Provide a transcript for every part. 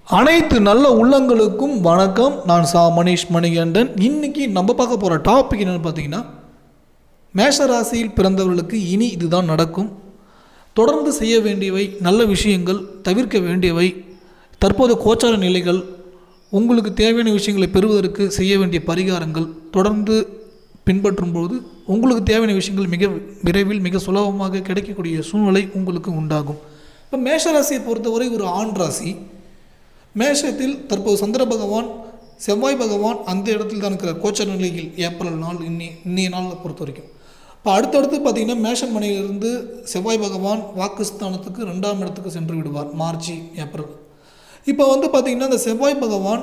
அனைத்து நல்ல உள்ளங்களுக்கும் வணக்கம் நான் சா மணிஷ் மணிகண்டன் இன்னைக்கு நம்ம பார்க்க போகிற டாபிக் என்னென்னு பார்த்தீங்கன்னா மேஷ ராசியில் பிறந்தவர்களுக்கு இனி இதுதான் நடக்கும் தொடர்ந்து செய்ய வேண்டியவை நல்ல விஷயங்கள் தவிர்க்க வேண்டியவை தற்போது கோச்சார நிலைகள் உங்களுக்கு தேவையான விஷயங்களை பெறுவதற்கு செய்ய வேண்டிய பரிகாரங்கள் தொடர்ந்து பின்பற்றும் போது உங்களுக்கு தேவையான விஷயங்கள் மிக விரைவில் மிக சுலபமாக கிடைக்கக்கூடிய சூழ்நிலை உங்களுக்கு உண்டாகும் இப்போ மேஷ ராசியை பொறுத்தவரை ஒரு ஆண் ராசி மேஷத்தில் தற்போது சந்திர பகவான் செவ்வாய் பகவான் அந்த இடத்தில் தான் இருக்கிற கோச்சர் நிலையில் ஏப்ரல் நாள் இன்னி இன்னைய நாளில் பொறுத்த வரைக்கும் இப்போ அடுத்தடுத்து பார்த்தீங்கன்னா மேஷன் மனையிலிருந்து செவ்வாய் பகவான் வாக்குஸ்தானத்துக்கு ரெண்டாம் இடத்துக்கு சென்று விடுவார் மார்ச் ஏப்ரல் இப்போ வந்து பார்த்திங்கன்னா இந்த செவ்வாய் பகவான்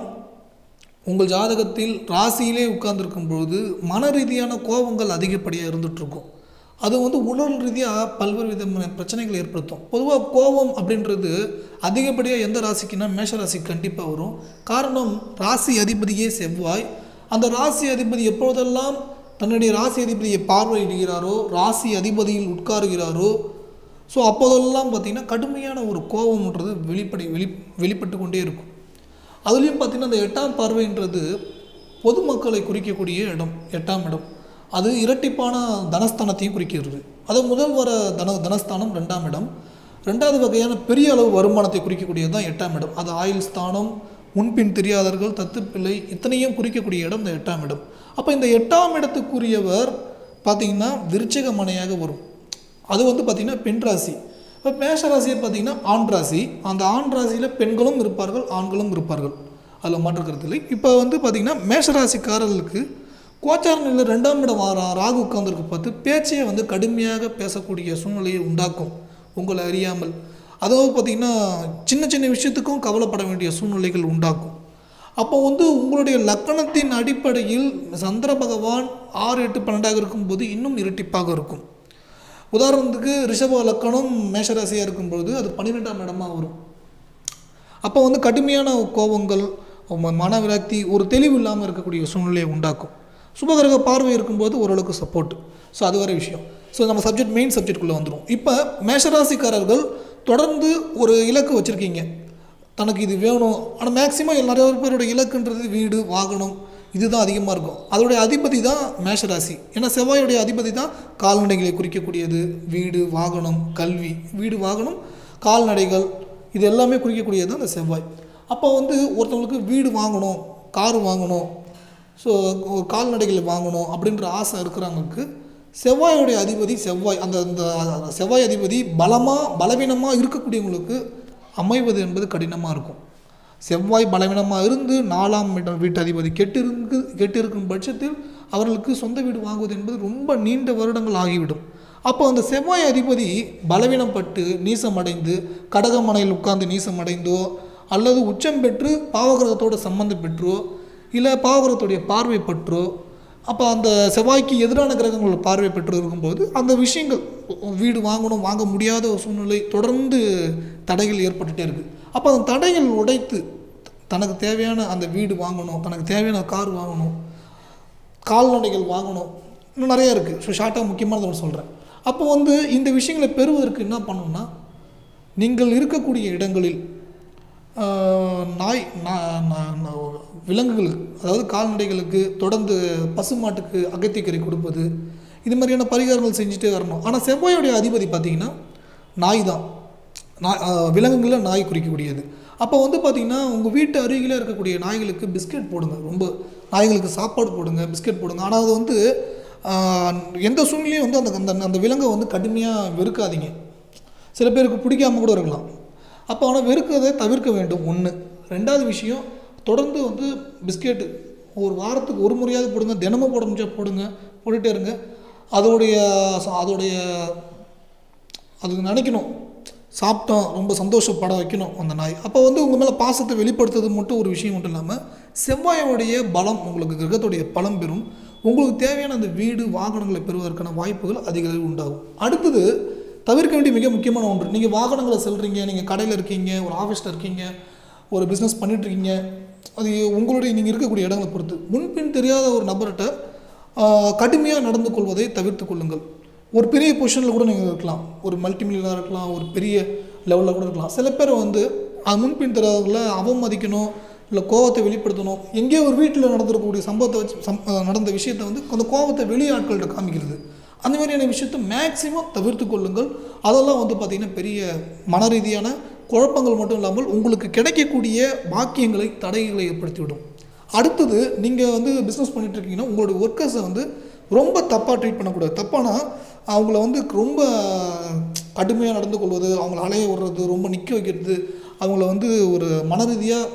உங்கள் ஜாதகத்தில் ராசியிலே உட்கார்ந்துருக்கும் பொழுது மன ரீதியான கோபங்கள் அதிகப்படியாக இருந்துகிட்ருக்கும் அது வந்து உடல் ரீதியாக பல்வேறு விதமான பிரச்சனைகள் ஏற்படுத்தும் பொதுவாக கோபம் அப்படின்றது அதிகப்படியாக எந்த ராசிக்குன்னா மேஷ ராசிக்கு கண்டிப்பாக வரும் காரணம் ராசி அதிபதியே செவ்வாய் அந்த ராசி அதிபதி எப்பொழுதெல்லாம் தன்னுடைய ராசி அதிபதியை பார்வையிடுகிறாரோ ராசி அதிபதியில் உட்காருகிறாரோ ஸோ அப்போதெல்லாம் பார்த்திங்கன்னா கடுமையான ஒரு கோபம்ன்றது வெளிப்படை வெளி வெளிப்பட்டு கொண்டே இருக்கும் அதுலேயும் பார்த்திங்கன்னா அந்த எட்டாம் பார்வைன்றது பொதுமக்களை குறிக்கக்கூடிய இடம் எட்டாம் இடம் அது இரட்டிப்பான தனஸ்தானத்தையும் குறிக்கிறது அது முதல் வர தன தனஸ்தானம் ரெண்டாம் இடம் ரெண்டாவது வகையான பெரிய அளவு வருமானத்தை குறிக்கக்கூடியது தான் எட்டாம் இடம் அது ஆயுள் ஸ்தானம் முன்பின் தெரியாதவர்கள் தத்துப்பிள்ளை இத்தனையும் குறிக்கக்கூடிய இடம் இந்த எட்டாம் இடம் அப்போ இந்த எட்டாம் இடத்துக்குரியவர் பார்த்திங்கன்னா விருச்சக மனையாக வரும் அது வந்து பார்த்திங்கன்னா பெண் ராசி இப்போ மேஷ ராசியை பார்த்திங்கன்னா ஆண் ராசி அந்த ஆண் ராசியில் பெண்களும் இருப்பார்கள் ஆண்களும் இருப்பார்கள் அதில் மாற்றுக்கிறது இல்லை இப்போ வந்து பார்த்திங்கன்னா மேஷ ராசிக்காரர்களுக்கு கோச்சார நிலையில் ரெண்டாம் இடம் வா- ராகு உட்கார்ந்துருக்கு பார்த்து பேச்சையே வந்து கடுமையாக பேசக்கூடிய சூழ்நிலையை உண்டாக்கும் உங்களை அறியாமல் அதாவது பார்த்திங்கன்னா சின்ன சின்ன விஷயத்துக்கும் கவலைப்பட வேண்டிய சூழ்நிலைகள் உண்டாக்கும் அப்போ வந்து உங்களுடைய லக்கணத்தின் அடிப்படையில் சந்திர பகவான் ஆறு எட்டு பன்னெண்டாக இருக்கும்போது இன்னும் இரட்டிப்பாக இருக்கும் உதாரணத்துக்கு ரிஷப லக்கணம் மேஷராசியாக இருக்கும்பொழுது அது பன்னிரெண்டாம் இடமா வரும் அப்போ வந்து கடுமையான கோபங்கள் ம- மன விரக்தி ஒரு தெளிவு இல்லாமல் இருக்கக்கூடிய சூழ்நிலையை உண்டாக்கும் சுபகிரக பார்வை இருக்கும்போது ஓரளவுக்கு சப்போர்ட் ஸோ அது வேற விஷயம் ஸோ நம்ம சப்ஜெக்ட் மெயின் சப்ஜெக்ட்குள்ளே வந்துடும் இப்போ மேஷராசிக்காரர்கள் தொடர்ந்து ஒரு இலக்கு வச்சுருக்கீங்க தனக்கு இது வேணும் ஆனால் மேக்ஸிமம் நிறைய பேரோட இலக்குன்றது வீடு வாகனம் இதுதான் அதிகமாக இருக்கும் அதோடைய அதிபதி தான் மேஷராசி ஏன்னா செவ்வாயுடைய அதிபதி தான் கால்நடைகளை குறிக்கக்கூடியது வீடு வாகனம் கல்வி வீடு வாகனம் கால்நடைகள் இது எல்லாமே குறிக்கக்கூடியது தான் இந்த செவ்வாய் அப்போ வந்து ஒருத்தவங்களுக்கு வீடு வாங்கணும் கார் வாங்கணும் ஸோ கால்நடைகள் வாங்கணும் அப்படின்ற ஆசை இருக்கிறவங்களுக்கு செவ்வாயுடைய அதிபதி செவ்வாய் அந்த அந்த செவ்வாய் அதிபதி பலமாக பலவீனமாக இருக்கக்கூடியவங்களுக்கு அமைவது என்பது கடினமாக இருக்கும் செவ்வாய் பலவீனமாக இருந்து நாலாம் இடம் வீட்டு அதிபதி கெட்டிருந்து கெட்டிருக்கும் பட்சத்தில் அவர்களுக்கு சொந்த வீடு வாங்குவது என்பது ரொம்ப நீண்ட வருடங்கள் ஆகிவிடும் அப்போ அந்த செவ்வாய் அதிபதி பலவீனப்பட்டு நீசமடைந்து கடகமனையில் உட்கார்ந்து நீசமடைந்தோ அல்லது உச்சம் பெற்று பாவகிரகத்தோட சம்பந்தம் பெற்றோ இல்லை பாவகிரகத்துடைய பார்வை பற்றோ அப்போ அந்த செவ்வாய்க்கு எதிரான கிரகங்கள் பார்வை பெற்று இருக்கும்போது அந்த விஷயங்கள் வீடு வாங்கணும் வாங்க முடியாத ஒரு சூழ்நிலை தொடர்ந்து தடைகள் ஏற்பட்டுட்டே இருக்குது அப்போ அந்த தடைகள் உடைத்து தனக்கு தேவையான அந்த வீடு வாங்கணும் தனக்கு தேவையான கார் வாங்கணும் கால்நடைகள் வாங்கணும் இன்னும் நிறைய இருக்குது ஸோ ஷார்ட்டாக முக்கியமானது ஒன்று சொல்கிறேன் அப்போ வந்து இந்த விஷயங்களை பெறுவதற்கு என்ன பண்ணணும்னா நீங்கள் இருக்கக்கூடிய இடங்களில் ஆஹ், நாய் நா- நா- நா- விலங்குகளுக்கு அதாவது கால்நடைகளுக்கு தொடர்ந்து பசுமாட்டுக்கு அகத்திக்கரை கொடுப்பது இது மாதிரியான பரிகாரங்கள் செஞ்சுட்டே வரணும் ஆனால் செவ்வாயுடைய அதிபதி பார்த்தீங்கன்னா நாய் தான் நாய் ஆஹ், விலங்குகளில் நாய் குறிக்கக்கூடியது அப்போ வந்து பார்த்தீங்கன்னா உங்கள் வீட்டு அருகில் இருக்கக்கூடிய நாய்களுக்கு பிஸ்கெட் போடுங்க ரொம்ப நாய்களுக்கு சாப்பாடு போடுங்க பிஸ்கெட் போடுங்க ஆனால் அது வந்து ஆஹ், எந்த சூழ்நிலையும் வந்து அந்த அந்த அந்த விலங்கை வந்து கடுமையாக வெறுக்காதீங்க சில பேருக்கு பிடிக்காம கூட இருக்கலாம் அப்போ ஆனால் வெறுக்கிறதை தவிர்க்க வேண்டும் ஒன்று ரெண்டாவது விஷயம் தொடர்ந்து வந்து பிஸ்கெட்டு ஒரு வாரத்துக்கு ஒரு முறையாவது போடுங்க தினமும் போட முடிஞ்சா போடுங்க போட்டுகிட்டே இருங்க அதோடைய ச- அதோடைய அது நினைக்கணும் சாப்பிட்டோம் ரொம்ப சந்தோஷப்பட வைக்கணும் அந்த நாய் அப்போ வந்து உங்கள் மேலே பாசத்தை வெளிப்படுத்துறது மட்டும் ஒரு விஷயம் மட்டும் இல்லாமல் செவ்வாயோடைய பலம் உங்களுக்கு கிரகத்துடைய பலம் பெறும் உங்களுக்கு தேவையான அந்த வீடு வாகனங்களை பெறுவதற்கான வாய்ப்புகள் அதிக அளவில் உண்டாகும் அடுத்தது தவிர்க்க வேண்டிய மிக முக்கியமான ஒன்று நீங்கள் வாகனங்களை செல்றீங்க நீங்கள் கடையில் இருக்கீங்க ஒரு ஆஃபீஸில் இருக்கீங்க ஒரு பிஸ்னஸ் இருக்கீங்க அது உங்களுடைய நீங்கள் இருக்கக்கூடிய இடங்களை பொறுத்து முன்பின் தெரியாத ஒரு நபர்கிட்ட கடுமையாக நடந்து கொள்வதை தவிர்த்து கொள்ளுங்கள் ஒரு பெரிய பொசிஷனில் கூட நீங்கள் இருக்கலாம் ஒரு மல்டி மில்லியனாக இருக்கலாம் ஒரு பெரிய லெவலில் கூட இருக்கலாம் சில பேர் வந்து அது முன்பின் தெரியாதவங்கள அவமதிக்கணும் இல்லை கோவத்தை வெளிப்படுத்தணும் எங்கேயோ ஒரு வீட்டில் நடந்திருக்கக்கூடிய சம்பவத்தை வச்சு சம் அஹ் நடந்த விஷயத்தை வந்து அந்த கோவத்தை வெளி ஆட்கள்கிட்ட காமிக்கிறது அந்த மாதிரியான விஷயத்தை மேக்சிமம் தவிர்த்து கொள்ளுங்கள் அதெல்லாம் வந்து பார்த்திங்கன்னா பெரிய மன ரீதியான குழப்பங்கள் மட்டும் இல்லாமல் உங்களுக்கு கிடைக்கக்கூடிய பாக்கியங்களை தடைகளை ஏற்படுத்திவிடும் அடுத்தது நீங்கள் வந்து பிஸ்னஸ் பண்ணிட்டு இருக்கீங்கன்னா உங்களுடைய ஒர்க்கர்ஸை வந்து ரொம்ப தப்பாக ட்ரீட் பண்ணக்கூடாது தப்பானா அவங்கள வந்து ரொம்ப கடுமையாக நடந்து கொள்வது அவங்கள அலைய விடுறது ரொம்ப நிற்க வைக்கிறது அவங்கள வந்து ஒரு மன ரீதியாக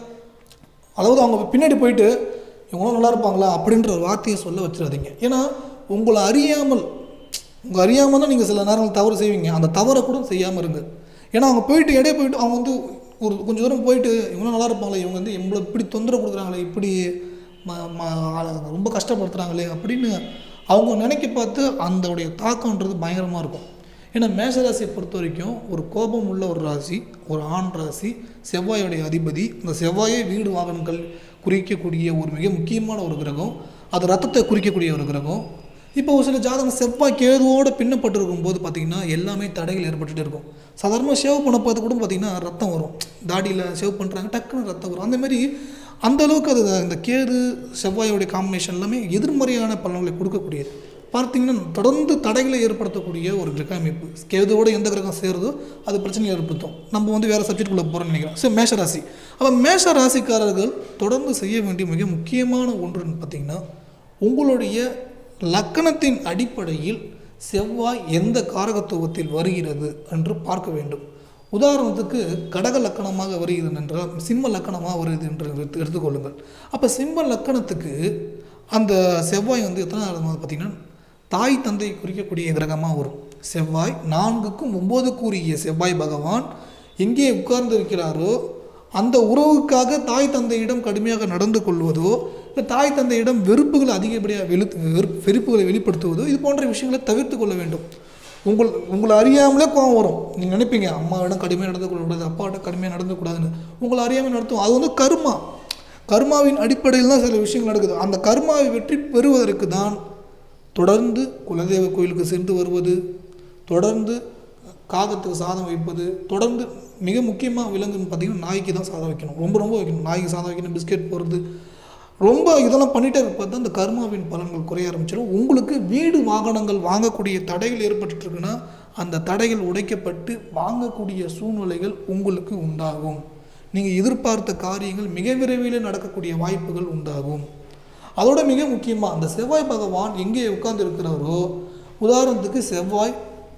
அதாவது அவங்க பின்னாடி போயிட்டு இவங்களும் நல்லா இருப்பாங்களா அப்படின்ற ஒரு வார்த்தையை சொல்ல வச்சிடாதீங்க ஏன்னா உங்களை அறியாமல் உங்கள் அறியாமல் தான் நீங்கள் சில நேரங்கள் தவறு செய்வீங்க அந்த தவறை கூட செய்யாமல் இருங்க ஏன்னா அவங்க போயிட்டு இடையே போயிட்டு அவங்க வந்து ஒரு கொஞ்சம் தூரம் போயிட்டு இவங்களும் நல்லா இருப்பாங்களே இவங்க வந்து எவ்வளோ இப்படி தொந்தரவு கொடுக்குறாங்களே இப்படி ம ம ஆள- ரொம்ப கஷ்டப்படுத்துகிறாங்களே அப்படின்னு அவங்க நினைக்க பார்த்து அதோடைய தாக்கம்ன்றது பயங்கரமாக இருக்கும் ஏன்னா மேஷராசியை பொறுத்த வரைக்கும் ஒரு கோபம் உள்ள ஒரு ராசி ஒரு ஆண் ராசி செவ்வாயோடைய அதிபதி இந்த செவ்வாயே வீடு வாகனங்கள் குறிக்கக்கூடிய ஒரு மிக முக்கியமான ஒரு கிரகம் அது ரத்தத்தை குறிக்கக்கூடிய ஒரு கிரகம் இப்போ ஒரு சில ஜாதகம் செவ்வாய் கேதுவோடு பின்னப்பட்டிருக்கும் போது பார்த்திங்கன்னா எல்லாமே தடைகள் ஏற்பட்டுட்டு இருக்கும் சாதாரணமாக ஷேவ் பண்ண பார்த்து கூட பார்த்திங்கன்னா ரத்தம் வரும் தாடியில் ஷேவ் பண்ணுறாங்க டக்குன்னு ரத்தம் வரும் அந்த மாதிரி அந்த அளவுக்கு அது இந்த கேது செவ்வாயோடைய காம்பினேஷன் எல்லாமே எதிர்மறையான பலன்களை கொடுக்கக்கூடியது பார்த்தீங்கன்னா தொடர்ந்து தடைகளை ஏற்படுத்தக்கூடிய ஒரு கிரக அமைப்பு கேதுவோட எந்த கிரகம் சேருதோ அது பிரச்சனையை ஏற்படுத்தும் நம்ம வந்து வேறு சப்ஜெக்டுக்குள்ளே போகிறோம்னு நினைக்கிறோம் சரி மேஷ ராசி அப்போ மேஷ ராசிக்காரர்கள் தொடர்ந்து செய்ய வேண்டிய மிக முக்கியமான ஒன்றுன்னு பார்த்தீங்கன்னா உங்களுடைய லக்கணத்தின் அடிப்படையில் செவ்வாய் எந்த காரகத்துவத்தில் வருகிறது என்று பார்க்க வேண்டும் உதாரணத்துக்கு கடக லக்கணமாக வருகிறது என்றால் சிம்ம லக்கணமாக வருகிறது என்று எடுத்து எடுத்துக்கொள்ளுங்கள் அப்போ சிம்ம லக்கணத்துக்கு அந்த செவ்வாய் வந்து எத்தனை பார்த்தீங்கன்னா தாய் தந்தை குறிக்கக்கூடிய கிரகமாக வரும் செவ்வாய் நான்குக்கும் ஒம்போதுக்குரிய செவ்வாய் பகவான் எங்கே உட்கார்ந்து இருக்கிறாரோ அந்த உறவுக்காக தாய் தந்தையிடம் கடுமையாக நடந்து கொள்வதோ இல்லை தாய் தந்தையிடம் வெறுப்புகளை அதிகப்படியாக வெளு வெறுப்பு வெறுப்புகளை வெளிப்படுத்துவதோ இது போன்ற விஷயங்களை தவிர்த்து கொள்ள வேண்டும் உங்கள் உங்களை அறியாமலே கோவம் வரும் நீங்கள் நினைப்பீங்க அம்மாவிடம் கடுமையாக நடந்து கொள்ளக்கூடாது அப்பாவிடம் கடுமையாக நடந்து கூடாதுன்னு உங்களை அறியாமல் நடத்தும் அது வந்து கர்மா கர்மாவின் அடிப்படையில் தான் சில விஷயங்கள் நடக்குது அந்த கர்மாவை வெற்றி பெறுவதற்கு தான் தொடர்ந்து குலதெய்வ கோயிலுக்கு சென்று வருவது தொடர்ந்து காகத்துக்கு சாதம் வைப்பது தொடர்ந்து மிக முக்கியமாக விலங்குன்னு பார்த்தீங்கன்னா நாய்க்கு தான் சாதம் வைக்கணும் ரொம்ப ரொம்ப வைக்கணும் நாய்க்கு சாதம் வைக்கணும் பிஸ்கெட் போடுறது ரொம்ப இதெல்லாம் பண்ணிட்டே இருப்பது தான் இந்த கர்மாவின் பலன்கள் குறைய ஆரம்பிச்சிடும் உங்களுக்கு வீடு வாகனங்கள் வாங்கக்கூடிய தடைகள் ஏற்பட்டுட்டு இருக்குன்னா அந்த தடைகள் உடைக்கப்பட்டு வாங்கக்கூடிய சூழ்நிலைகள் உங்களுக்கு உண்டாகும் நீங்கள் எதிர்பார்த்த காரியங்கள் மிக விரைவில் நடக்கக்கூடிய வாய்ப்புகள் உண்டாகும் அதோட மிக முக்கியமாக அந்த செவ்வாய் பகவான் எங்கே உட்கார்ந்து இருக்கிறாரோ உதாரணத்துக்கு செவ்வாய்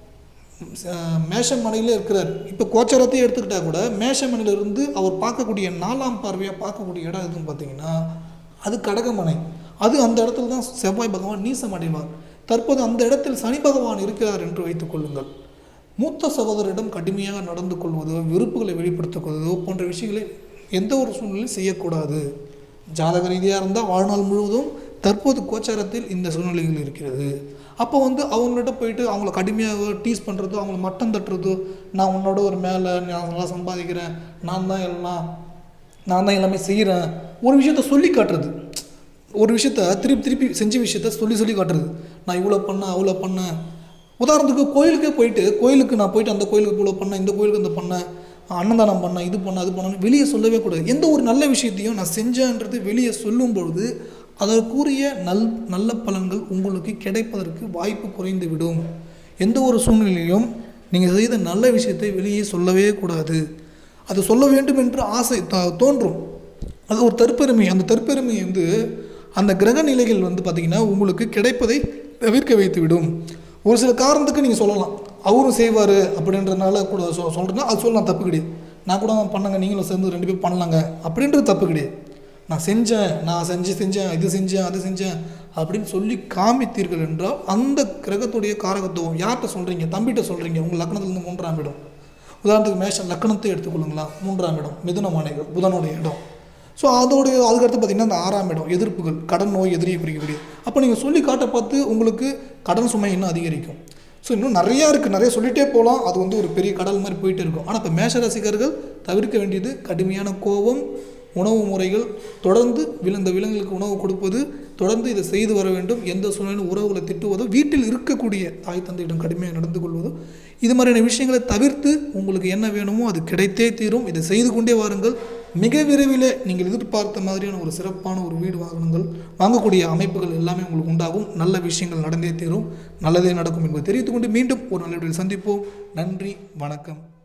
அஹ், மேஷமனையில் இருக்கிறார் இப்போ கோச்சரத்தையும் எடுத்துக்கிட்டா கூட மேஷமனையிலிருந்து அவர் பார்க்கக்கூடிய நாலாம் பார்வையாக பார்க்கக்கூடிய இடம் எதுன்னு பார்த்தீங்கன்னா அது கடகமனை அது அந்த இடத்துல தான் செவ்வாய் பகவான் நீசம் அடைவார் தற்போது அந்த இடத்தில் சனி பகவான் இருக்கிறார் என்று வைத்துக் கொள்ளுங்கள் மூத்த சகோதரிடம் கடுமையாக நடந்து கொள்வதோ வெறுப்புகளை வெளிப்படுத்திக் கொள்வதோ போன்ற விஷயங்களை எந்த ஒரு சூழ்நிலையும் செய்யக்கூடாது ஜாதக ரீதியாக இருந்தால் வாழ்நாள் முழுவதும் தற்போது கோச்சாரத்தில் இந்த சூழ்நிலைகள் இருக்கிறது அப்போ வந்து அவங்கள்ட்ட போயிட்டு அவங்கள கடுமையாக டீஸ் பண்ணுறதோ அவங்கள மட்டம் தட்டுறதோ நான் உன்னோட ஒரு மேலே நான் நல்லா சம்பாதிக்கிறேன் நான் தான் எல்லாம் நான் தான் எல்லாமே செய்கிறேன் ஒரு விஷயத்த சொல்லி காட்டுறது ஒரு விஷயத்த திருப்பி திருப்பி செஞ்ச விஷயத்த சொல்லி சொல்லி காட்டுறது நான் இவ்வளோ பண்ணேன் அவ்வளோ பண்ணேன் உதாரணத்துக்கு கோயிலுக்கே போயிட்டு கோயிலுக்கு நான் போயிட்டு அந்த கோயிலுக்கு இவ்வளோ பண்ணேன் இந்த கோயிலுக்கு இந்த பண்ணேன் அன்னதானம் பண்ணேன் இது பண்ணேன் அது பண்ணேன் வெளியே சொல்லவே கூடாது எந்த ஒரு நல்ல விஷயத்தையும் நான் செஞ்சேன்றது வெளியே சொல்லும் பொழுது அதற்குரிய நல் நல்ல பலன்கள் உங்களுக்கு கிடைப்பதற்கு வாய்ப்பு குறைந்து விடும் எந்த ஒரு சூழ்நிலையிலும் நீங்கள் செய்த நல்ல விஷயத்தை வெளியே சொல்லவே கூடாது அது சொல்ல வேண்டும் என்று ஆசை த- தோன்றும் அது ஒரு தற்பெருமை அந்த தற்பெருமை வந்து அந்த கிரக நிலைகள் வந்து பார்த்திங்கன்னா உங்களுக்கு கிடைப்பதை தவிர்க்க வைத்து விடும் ஒரு சில காரணத்துக்கு நீங்கள் சொல்லலாம் அவரும் செய்வார் அப்படின்றதுனால கூட சொ சொல்கிறேன்னா அது சொல்லலாம் தப்பு கிடையாது நான் கூட பண்ணங்க நீங்களும் சேர்ந்து ரெண்டு பேரும் பண்ணலாங்க அப்படின்றது தப்பு கிடையாது நான் செஞ்சேன் நான் செஞ்சு செஞ்சேன் இது செஞ்சேன் அது செஞ்சேன் அப்படின்னு சொல்லி காமித்தீர்கள் என்றால் அந்த கிரகத்துடைய காரகத்துவம் யார்கிட்ட சொல்கிறீங்க தம்பிகிட்ட சொல்கிறீங்க உங்கள் லக்னத்துலேருந்து மூன்றாம் இடம் உதாரணத்துக்கு மேஷம் லக்கணத்தை எடுத்துக்கொள்ளுங்களா மூன்றாம் இடம் மிதுனமானைகள் புதனுடைய இடம் ஸோ அதோடைய அதுக்கடுத்து பார்த்திங்கன்னா அந்த ஆறாம் இடம் எதிர்ப்புகள் கடன் நோய் எதிரியை குறிக்கக்கூடிய அப்போ நீங்கள் சொல்லி காட்ட பார்த்து உங்களுக்கு கடன் சுமை இன்னும் அதிகரிக்கும் ஸோ இன்னும் நிறையா இருக்குது நிறைய சொல்லிகிட்டே போகலாம் அது வந்து ஒரு பெரிய கடல் மாதிரி போயிட்டே இருக்கும் ஆனால் இப்போ மேஷ ரசிகர்கள் தவிர்க்க வேண்டியது கடுமையான கோபம் உணவு முறைகள் தொடர்ந்து விலந்த விலங்குகளுக்கு உணவு கொடுப்பது தொடர்ந்து இதை செய்து வர வேண்டும் எந்த சூழ்நிலையும் உறவுகளை திட்டுவதோ வீட்டில் இருக்கக்கூடிய தாய் தந்தையிடம் கடுமையாக நடந்து கொள்வதோ இது மாதிரியான விஷயங்களை தவிர்த்து உங்களுக்கு என்ன வேணுமோ அது கிடைத்தே தீரும் இதை செய்து கொண்டே வாருங்கள் மிக விரைவில் நீங்கள் எதிர்பார்த்த மாதிரியான ஒரு சிறப்பான ஒரு வீடு வாகனங்கள் வாங்கக்கூடிய அமைப்புகள் எல்லாமே உங்களுக்கு உண்டாகும் நல்ல விஷயங்கள் நடந்தே தீரும் நல்லதே நடக்கும் என்பதை தெரிவித்துக்கொண்டு மீண்டும் ஒரு நல்ல வீடியோவில் சந்திப்போம் நன்றி வணக்கம்